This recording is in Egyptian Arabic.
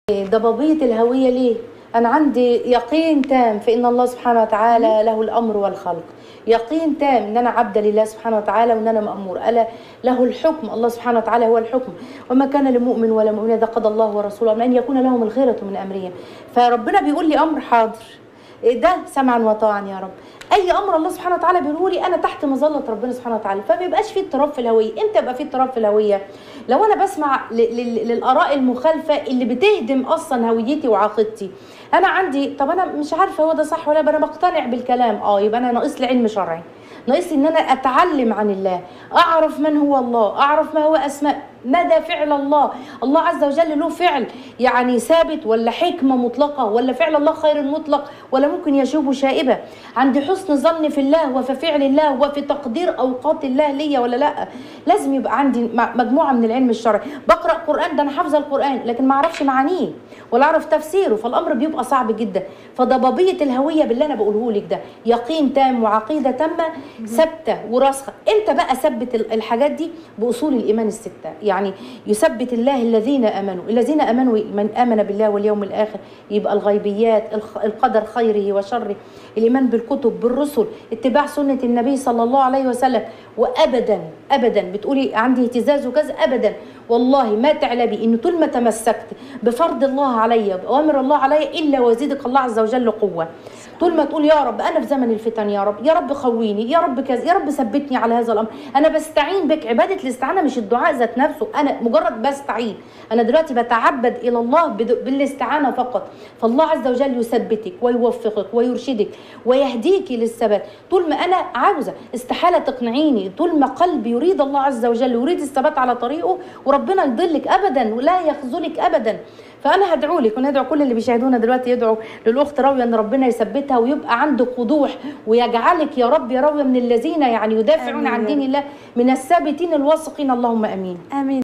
ضبابية الهوية ليه؟ أنا عندي يقين تام في إن الله سبحانه وتعالى له الأمر والخلق يقين تام إن أنا عبد لله سبحانه وتعالى وإن أنا مأمور ألا له الحكم الله سبحانه وتعالى هو الحكم وما كان لمؤمن ولا مؤمنة ده قضى الله ورسوله من أن يكون لهم الخيرة من أمرهم فربنا بيقول لي أمر حاضر ده سمعا وطاعا يا رب اي امر الله سبحانه وتعالى بيقوله لي انا تحت مظله ربنا سبحانه وتعالى فما بيبقاش في اضطراب في الهويه امتى يبقى في اضطراب في الهويه لو انا بسمع ل- ل- للاراء المخالفه اللي بتهدم اصلا هويتي وعقيدتي انا عندي طب انا مش عارفه هو ده صح ولا لا، انا بقتنع بالكلام اه يبقى انا ناقص لي علم شرعي ناقص لي ان انا اتعلم عن الله اعرف من هو الله اعرف ما هو اسماء مدى فعل الله الله عز وجل له فعل يعني ثابت ولا حكمه مطلقه ولا فعل الله خير مطلق ولا ممكن يشوب شائبه عندي حسن ظن في الله وفي فعل الله وفي تقدير اوقات الله ليا ولا لا لازم يبقى عندي م- مجموعه من العلم الشرعي بقرا قران ده انا حافظه القران لكن ما اعرفش معانيه ولا اعرف تفسيره فالامر بيبقى صعب جدا فضبابيه الهويه باللي انا بقوله لك ده يقين تام وعقيده تامه ثابته وراسخه امتى بقى اثبت ال- الحاجات دي باصول الايمان السته يعني يثبت الله الذين امنوا الذين امنوا من امن بالله واليوم الاخر يبقى الغيبيات الخ- القدر خيره وشره الايمان بالكتب بالرسل اتباع سنه النبي صلى الله عليه وسلم وابدا ابدا بتقولي عندي اهتزاز وكذا ابدا والله ما تعلمي ان طول ما تمسكت بفرض الله عليا باوامر الله عليا الا ويزيدك الله عز وجل قوه طول ما تقول يا رب انا في زمن الفتن يا رب يا رب قويني يا رب كذا يا رب ثبتني على هذا الامر انا بستعين بك عباده الاستعانه مش الدعاء ذات نفسه انا مجرد بستعين انا دلوقتي بتعبد الى الله بد- بالاستعانه فقط فالله عز وجل يثبتك ويوفقك ويرشدك ويهديك للثبات طول ما انا عاوزه استحاله تقنعيني طول ما قلبي يريد الله عز وجل يريد الثبات على طريقه وربنا يضلك ابدا ولا يخذلك ابدا فانا هدعو لك وندعو كل اللي بيشاهدونا دلوقتي يدعوا للاخت راويه ان ربنا يثبتها ويبقى عندك وضوح ويجعلك يا رب يا راويه من الذين يعني يدافعون آمين عن يا دين الله من الثابتين الواثقين اللهم امين امين